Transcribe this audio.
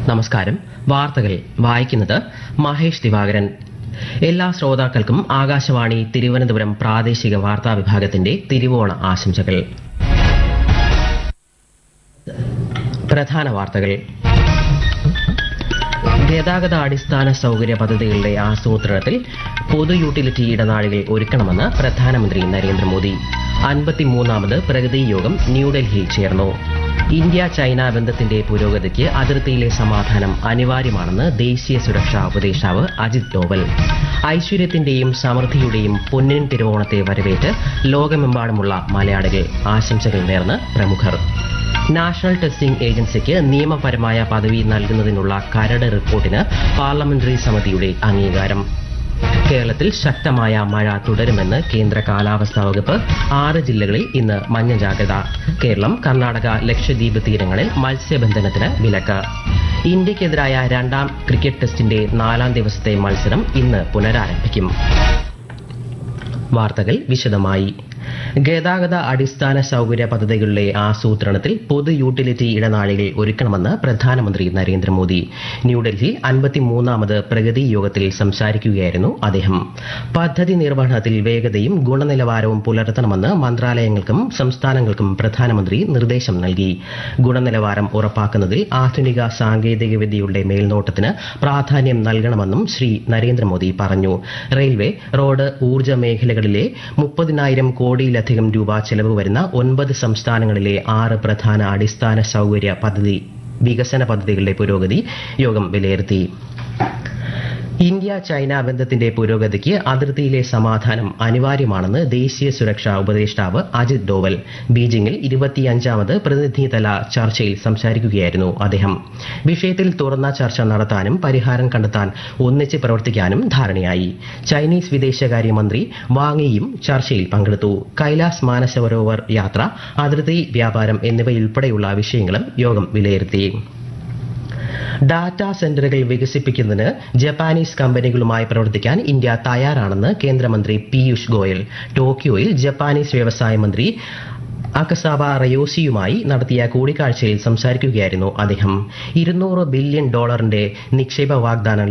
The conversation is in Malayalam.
നമസ്കാരം വാർത്തകൾ വായിക്കുന്നത് മഹേഷ് ദിവാകരൻ എല്ലാ ശ്രോതാക്കൾക്കും ആകാശവാണി തിരുവനന്തപുരം പ്രാദേശിക വാർത്താ വിഭാഗത്തിന്റെ തിരുവോണ ആശംസകൾ പ്രധാന വാർത്തകൾ ഗതാഗത അടിസ്ഥാന സൗകര്യ പദ്ധതികളുടെ ആസൂത്രണത്തിൽ പൊതു യൂട്ടിലിറ്റി ഇടനാഴികൾ ഒരുക്കണമെന്ന് പ്രധാനമന്ത്രി നരേന്ദ്രമോദി അൻപത്തിമൂന്നാമത് പ്രഗതി യോഗം ന്യൂഡൽഹിയിൽ ചേർന്നു ഇന്ത്യ ചൈന ബന്ധത്തിന്റെ പുരോഗതിക്ക് അതിർത്തിയിലെ സമാധാനം അനിവാര്യമാണെന്ന് ദേശീയ സുരക്ഷാ ഉപദേഷ്ടാവ് അജിത് ഡോവൽ ഐശ്വര്യത്തിന്റെയും സമൃദ്ധിയുടെയും പൊന്നിൻ തിരുവോണത്തെ വരവേറ്റ് ലോകമെമ്പാടുമുള്ള മലയാളികൾ ആശംസകൾ നേർന്ന് പ്രമുഖർ നാഷണൽ ടെസ്റ്റിംഗ് ഏജൻസിക്ക് നിയമപരമായ പദവി നൽകുന്നതിനുള്ള കരട് റിപ്പോർട്ടിന് പാർലമെന്ററി സമിതിയുടെ അംഗീകാരം കേരളത്തിൽ ശക്തമായ മഴ തുടരുമെന്ന് കേന്ദ്ര കാലാവസ്ഥാ വകുപ്പ് ആറ് ജില്ലകളിൽ ഇന്ന് മഞ്ഞ ജാഗ്രത കേരളം കർണാടക ലക്ഷദ്വീപ് തീരങ്ങളിൽ മത്സ്യബന്ധനത്തിന് വിലക്ക് ഇന്ത്യക്കെതിരായ രണ്ടാം ക്രിക്കറ്റ് ടെസ്റ്റിന്റെ നാലാം ദിവസത്തെ മത്സരം ഇന്ന് പുനരാരംഭിക്കും വാർത്തകൾ വിശദമായി ഗതാഗത അടിസ്ഥാന സൗകര്യ പദ്ധതികളുടെ ആസൂത്രണത്തിൽ പൊതു യൂട്ടിലിറ്റി ഇടനാഴികൾ ഒരുക്കണമെന്ന് പ്രധാനമന്ത്രി നരേന്ദ്രമോദി ന്യൂഡൽഹിയിൽ അൻപത്തിമൂന്നാമത് പ്രഗതി യോഗത്തിൽ സംസാരിക്കുകയായിരുന്നു അദ്ദേഹം പദ്ധതി നിർവഹണത്തിൽ വേഗതയും ഗുണനിലവാരവും പുലർത്തണമെന്ന് മന്ത്രാലയങ്ങൾക്കും സംസ്ഥാനങ്ങൾക്കും പ്രധാനമന്ത്രി നിർദ്ദേശം നൽകി ഗുണനിലവാരം ഉറപ്പാക്കുന്നതിൽ ആധുനിക സാങ്കേതികവിദ്യയുടെ മേൽനോട്ടത്തിന് പ്രാധാന്യം നൽകണമെന്നും ശ്രീ നരേന്ദ്രമോദി പറഞ്ഞു റെയിൽവേ റോഡ് ഊർജ്ജ മേഖലകളിലെ മുപ്പതിനായിരം കോടിയിലധികം രൂപ ചെലവ് വരുന്ന ഒൻപത് സംസ്ഥാനങ്ങളിലെ ആറ് പ്രധാന അടിസ്ഥാന സൗകര്യ പദ്ധതി വികസന പദ്ധതികളുടെ പുരോഗതി യോഗം വിലയിരുത്തി ഇന്ത്യ ചൈന ബന്ധത്തിന്റെ പുരോഗതിക്ക് അതിർത്തിയിലെ സമാധാനം അനിവാര്യമാണെന്ന് ദേശീയ സുരക്ഷാ ഉപദേഷ്ടാവ് അജിത് ഡോവൽ ബീജിംഗിൽ ഇരുപത്തിയഞ്ചാമത് പ്രതിനിധിതല ചർച്ചയിൽ സംസാരിക്കുകയായിരുന്നു അദ്ദേഹം വിഷയത്തിൽ തുറന്ന ചർച്ച നടത്താനും പരിഹാരം കണ്ടെത്താൻ ഒന്നിച്ച് പ്രവർത്തിക്കാനും ധാരണയായി ചൈനീസ് വിദേശകാര്യമന്ത്രി വാങ്ങിയും ചർച്ചയിൽ പങ്കെടുത്തു കൈലാസ് മാനസരോവർ യാത്ര അതിർത്തി വ്യാപാരം എന്നിവയുൾപ്പെടെയുള്ള വിഷയങ്ങളും യോഗം വിലയിരുത്തി ഡാറ്റാ സെന്ററുകൾ വികസിപ്പിക്കുന്നതിന് ജപ്പാനീസ് കമ്പനികളുമായി പ്രവർത്തിക്കാൻ ഇന്ത്യ തയ്യാറാണെന്ന് കേന്ദ്രമന്ത്രി പീയൂഷ് ഗോയൽ ടോക്കിയോയിൽ ജപ്പാനീസ് വ്യവസായ മന്ത്രി അക്കസാബ റയോസിയുമായി നടത്തിയ കൂടിക്കാഴ്ചയിൽ സംസാരിക്കുകയായിരുന്നു അദ്ദേഹം ഇരുന്നൂറ് ബില്യൺ ഡോളറിന്റെ നിക്ഷേപ വാഗ്ദാനം